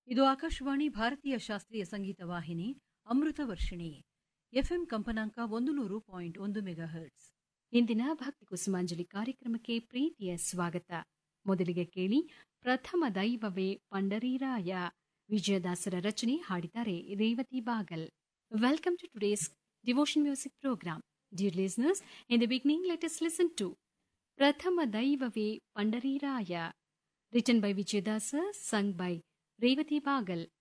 ಇದು ಆಕಾಶವಾಣಿ ಭಾರತೀಯ ಶಾಸ್ತ್ರೀಯ ಸಂಗೀತ ವಾಹಿನಿ ಅಮೃತ ವರ್ಷಿಣಿ ಎಫ್ಎಂ ಕಂಪನಾಂಕ ಒಂದು ನೂರು ಪಾಯಿಂಟ್ ಒಂದು ಮೆಗಾ ಹರ್ಟ್ಸ್ ಇಂದಿನ ಭಕ್ತಿ ಕುಸುಮಾಂಜಲಿ ಕಾರ್ಯಕ್ರಮಕ್ಕೆ ಪ್ರೀತಿಯ ಸ್ವಾಗತ ಮೊದಲಿಗೆ ಕೇಳಿ ಪ್ರಥಮ ದೈವವೇ ಪಂಡರೀರಾಯ ವಿಜಯದಾಸರ ರಚನೆ ಹಾಡಿದ್ದಾರೆ Revathi Bagal welcome to today's devotion music programme dear listeners in the beginning let us listen to ಪ್ರಥಮ ದೈವವೇ Pandariraya written by Vijayadasa sung by Revathi ಬಾಗಲ್